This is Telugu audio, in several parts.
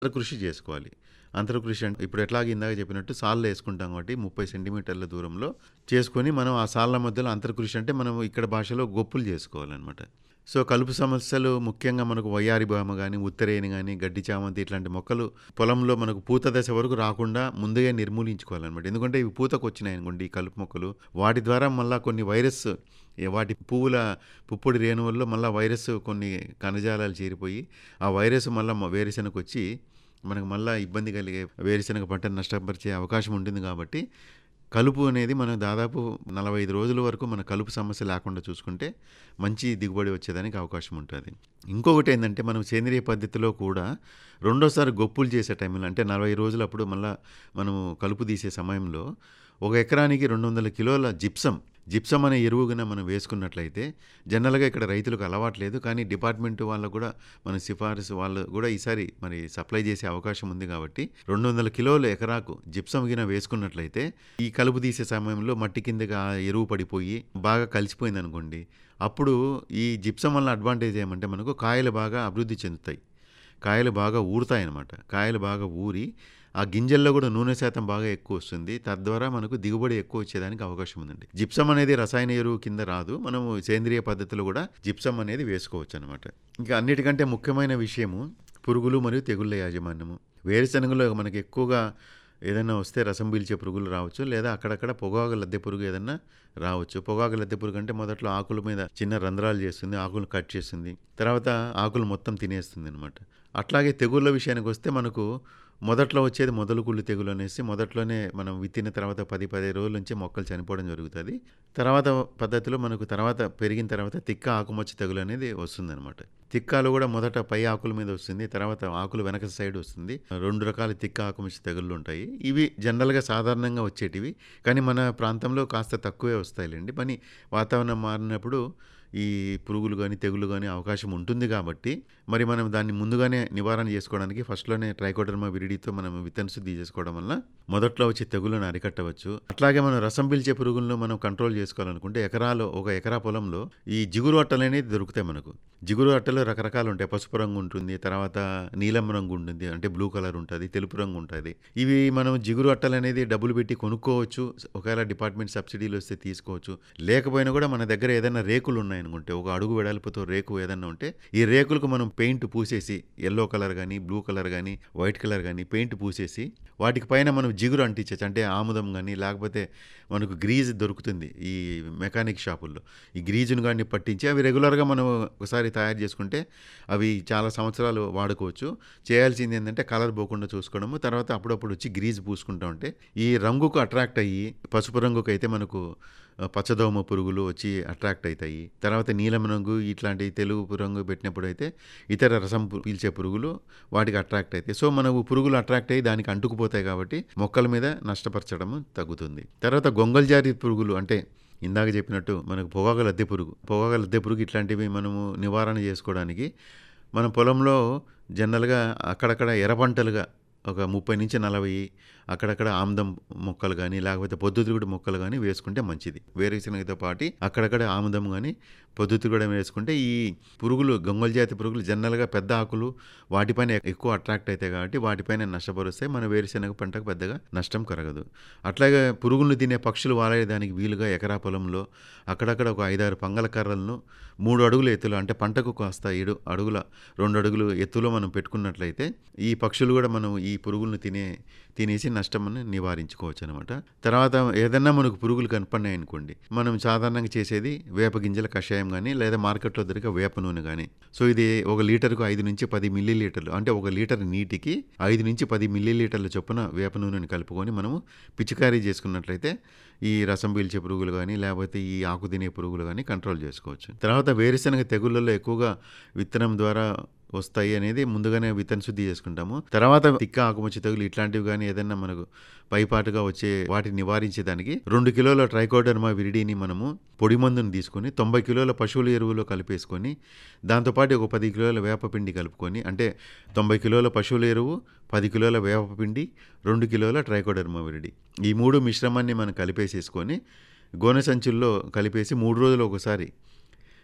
కృషి చేసుకోవాలి అంతరకృషి అంటే ఇప్పుడు ఎట్లాగ ఇందాక చెప్పినట్టు సాళ్ళు వేసుకుంటాం కాబట్టి ముప్పై సెంటీమీటర్ల దూరంలో చేసుకొని మనం ఆ సాళ్ళ మధ్యలో అంతరకృషి అంటే మనం ఇక్కడ భాషలో గొప్పులు చేసుకోవాలన్నమాట సో కలుపు సమస్యలు ముఖ్యంగా మనకు వయ్యారి భామ కానీ ఉత్తరేణి కానీ గడ్డి చామంతి ఇట్లాంటి మొక్కలు పొలంలో మనకు పూత దశ వరకు రాకుండా ముందుగా నిర్మూలించుకోవాలన్నమాట ఎందుకంటే ఇవి పూతకు వచ్చినాయి అనుకోండి ఈ కలుపు మొక్కలు వాటి ద్వారా మళ్ళీ కొన్ని వైరస్ ఏ వాటి పువ్వుల పుప్పొడి రేణువుల్లో మళ్ళీ వైరస్ కొన్ని కణజాలాలు చేరిపోయి ఆ వైరస్ మళ్ళీ వేరుశెనగకు వచ్చి మనకు మళ్ళీ ఇబ్బంది కలిగే వేరుశెనగ పంటను నష్టపరిచే అవకాశం ఉంటుంది కాబట్టి కలుపు అనేది మనం దాదాపు నలభై ఐదు రోజుల వరకు మన కలుపు సమస్య లేకుండా చూసుకుంటే మంచి దిగుబడి వచ్చేదానికి అవకాశం ఉంటుంది ఇంకొకటి ఏంటంటే మనం సేంద్రియ పద్ధతిలో కూడా రెండోసారి గొప్పులు చేసే టైంలో అంటే నలభై రోజులు అప్పుడు మళ్ళీ మనము కలుపు తీసే సమయంలో ఒక ఎకరానికి రెండు వందల కిలోల జిప్సం జిప్సం అనే ఎరువుగా మనం వేసుకున్నట్లయితే జనరల్గా ఇక్కడ రైతులకు అలవాట్లేదు కానీ డిపార్ట్మెంట్ వాళ్ళకు కూడా మన సిఫారసు వాళ్ళు కూడా ఈసారి మరి సప్లై చేసే అవకాశం ఉంది కాబట్టి రెండు వందల కిలోల ఎకరాకు జిప్సం గిన వేసుకున్నట్లయితే ఈ కలుపు తీసే సమయంలో మట్టి కిందకి ఆ ఎరువు పడిపోయి బాగా కలిసిపోయింది అనుకోండి అప్పుడు ఈ జిప్సం వల్ల అడ్వాంటేజ్ ఏమంటే మనకు కాయలు బాగా అభివృద్ధి చెందుతాయి కాయలు బాగా ఊరుతాయి అన్నమాట కాయలు బాగా ఊరి ఆ గింజల్లో కూడా నూనె శాతం బాగా ఎక్కువ వస్తుంది తద్వారా మనకు దిగుబడి ఎక్కువ వచ్చేదానికి అవకాశం ఉందండి జిప్సం అనేది రసాయన ఎరువు కింద రాదు మనము సేంద్రియ పద్ధతిలో కూడా జిప్సం అనేది వేసుకోవచ్చు అనమాట ఇంకా అన్నిటికంటే ముఖ్యమైన విషయము పురుగులు మరియు తెగుళ్ళ యాజమాన్యము వేరుశనగలో మనకి ఎక్కువగా ఏదైనా వస్తే రసం పీల్చే పురుగులు రావచ్చు లేదా అక్కడక్కడ పొగాకు లద్దె పురుగు ఏదన్నా రావచ్చు పొగాకు లద్దె పురుగు అంటే మొదట్లో ఆకుల మీద చిన్న రంధ్రాలు చేస్తుంది ఆకులు కట్ చేస్తుంది తర్వాత ఆకులు మొత్తం తినేస్తుంది అనమాట అట్లాగే తెగుళ్ళ విషయానికి వస్తే మనకు మొదట్లో వచ్చేది మొదలు కుళ్ళు తెగులు అనేసి మొదట్లోనే మనం విత్తిన తర్వాత పది పదిహేను రోజుల నుంచి మొక్కలు చనిపోవడం జరుగుతుంది తర్వాత పద్ధతిలో మనకు తర్వాత పెరిగిన తర్వాత తిక్క ఆకుమచ్చ తెగులు అనేది వస్తుందన్నమాట తిక్కాలు కూడా మొదట పై ఆకుల మీద వస్తుంది తర్వాత ఆకులు వెనక సైడ్ వస్తుంది రెండు రకాల తిక్క ఆకుమచ్చ తెగుళ్ళు ఉంటాయి ఇవి జనరల్గా సాధారణంగా వచ్చేటివి కానీ మన ప్రాంతంలో కాస్త తక్కువే వస్తాయిలేండి పని వాతావరణం మారినప్పుడు ఈ పురుగులు కానీ తెగులు కానీ అవకాశం ఉంటుంది కాబట్టి మరి మనం దాన్ని ముందుగానే నివారణ చేసుకోవడానికి ఫస్ట్లోనే ట్రైకోడర్మా విరిడితో మనం విత్తన శుద్ధి చేసుకోవడం వల్ల మొదట్లో వచ్చే తెగులను అరికట్టవచ్చు అట్లాగే మనం రసం పీల్చే పురుగులను మనం కంట్రోల్ చేసుకోవాలనుకుంటే ఎకరాలో ఒక ఎకరా పొలంలో ఈ జిగురు అట్టలు అనేది దొరుకుతాయి మనకు జిగురు అట్టలు రకరకాలు ఉంటాయి పసుపు రంగు ఉంటుంది తర్వాత నీలం రంగు ఉంటుంది అంటే బ్లూ కలర్ ఉంటుంది తెలుపు రంగు ఉంటుంది ఇవి మనం జిగురు అట్టలు అనేది డబ్బులు పెట్టి కొనుక్కోవచ్చు ఒకవేళ డిపార్ట్మెంట్ సబ్సిడీలు వస్తే తీసుకోవచ్చు లేకపోయినా కూడా మన దగ్గర ఏదైనా రేకులు ఉన్నాయి అనుకుంటే ఒక అడుగు వెడల్పుతో రేకు ఏదన్నా ఉంటే ఈ రేకులకు మనం పెయింట్ పూసేసి ఎల్లో కలర్ కానీ బ్లూ కలర్ కానీ వైట్ కలర్ కానీ పెయింట్ పూసేసి వాటికి పైన మనం జిగురు అంటించచ్చు అంటే ఆముదం కానీ లేకపోతే మనకు గ్రీజ్ దొరుకుతుంది ఈ మెకానిక్ షాపుల్లో ఈ గ్రీజును కానీ పట్టించి అవి రెగ్యులర్గా మనం ఒకసారి తయారు చేసుకుంటే అవి చాలా సంవత్సరాలు వాడుకోవచ్చు చేయాల్సింది ఏంటంటే కలర్ పోకుండా చూసుకోవడము తర్వాత అప్పుడప్పుడు వచ్చి గ్రీజ్ పూసుకుంటూ ఉంటే ఈ రంగుకు అట్రాక్ట్ అయ్యి పసుపు రంగుకు అయితే మనకు పచ్చదోమ పురుగులు వచ్చి అట్రాక్ట్ అవుతాయి తర్వాత నీలం రంగు ఇట్లాంటి తెలుగు రంగు పెట్టినప్పుడు అయితే ఇతర రసం పీల్చే పురుగులు వాటికి అట్రాక్ట్ అవుతాయి సో మనకు పురుగులు అట్రాక్ట్ అయ్యి దానికి అంటుకుపోతాయి కాబట్టి మొక్కల మీద నష్టపరచడం తగ్గుతుంది తర్వాత గొంగల్ జాతి పురుగులు అంటే ఇందాక చెప్పినట్టు మనకు పొగాకు లద్దె పురుగు పొగాకు లద్దె పురుగు ఇట్లాంటివి మనము నివారణ చేసుకోవడానికి మన పొలంలో జనరల్గా అక్కడక్కడ ఎర్ర పంటలుగా ఒక ముప్పై నుంచి నలభై అక్కడక్కడ ఆముదం మొక్కలు కానీ లేకపోతే పొద్దుతిరుగుడు మొక్కలు కానీ వేసుకుంటే మంచిది వేరుశనగతో పాటు అక్కడక్కడ ఆముదం కానీ పొద్దుతిరుగుడు వేసుకుంటే ఈ పురుగులు గొంగల్ జాతి పురుగులు జనరల్గా పెద్ద ఆకులు వాటిపైన ఎక్కువ అట్రాక్ట్ అవుతాయి కాబట్టి వాటిపైన నష్టపరుస్తాయి మన వేరుశనగ పంటకు పెద్దగా నష్టం కరగదు అట్లాగే పురుగులను తినే పక్షులు వాలేదానికి వీలుగా ఎకరా పొలంలో అక్కడక్కడ ఒక ఐదారు పంగల కర్రలను మూడు అడుగుల ఎత్తులో అంటే పంటకు కాస్త ఏడు అడుగుల రెండు అడుగులు ఎత్తులో మనం పెట్టుకున్నట్లయితే ఈ పక్షులు కూడా మనం ఈ పురుగులను తినే తినేసి నష్టమని నివారించుకోవచ్చు అనమాట తర్వాత ఏదన్నా మనకు పురుగులు కనపడినాయి అనుకోండి మనం సాధారణంగా చేసేది వేప గింజల కషాయం కానీ లేదా మార్కెట్లో దొరికే వేప నూనె కానీ సో ఇది ఒక లీటర్కు ఐదు నుంచి పది మిల్లీ లీటర్లు అంటే ఒక లీటర్ నీటికి ఐదు నుంచి పది మిల్లీ లీటర్ల చొప్పున వేప నూనెని కలుపుకొని మనము పిచికారీ చేసుకున్నట్లయితే ఈ రసం పీల్చే పురుగులు కానీ లేకపోతే ఈ ఆకు తినే పురుగులు కానీ కంట్రోల్ చేసుకోవచ్చు తర్వాత వేరుశనగ తెగుళ్ళలో ఎక్కువగా విత్తనం ద్వారా వస్తాయి అనేది ముందుగానే విత్తన శుద్ధి చేసుకుంటాము తర్వాత తిక్క ఆకుమచ్చ తెగులు ఇట్లాంటివి కానీ ఏదైనా మనకు పైపాటుగా వచ్చే వాటిని నివారించేదానికి రెండు కిలోల ట్రైకోడర్మా విరిడిని మనము పొడి మందుని తీసుకొని తొంభై కిలోల పశువుల ఎరువులో కలిపేసుకొని దాంతోపాటు ఒక పది కిలోల వేపపిండి కలుపుకొని అంటే తొంభై కిలోల పశువుల ఎరువు పది కిలోల వేపపిండి రెండు కిలోల ట్రైకోడర్మా విరిడి ఈ మూడు మిశ్రమాన్ని మనం కలిపేసేసుకొని గోనె సంచుల్లో కలిపేసి మూడు రోజులు ఒకసారి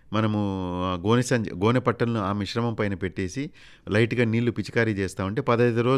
మనము ఆ గోనె సంచి గోనె పట్టలను ఆ మిశ్రమం పైన పెట్టేసి లైట్‌గా నీళ్లు పిచికారీ చేస్తా ఉంటే 15 రోజులు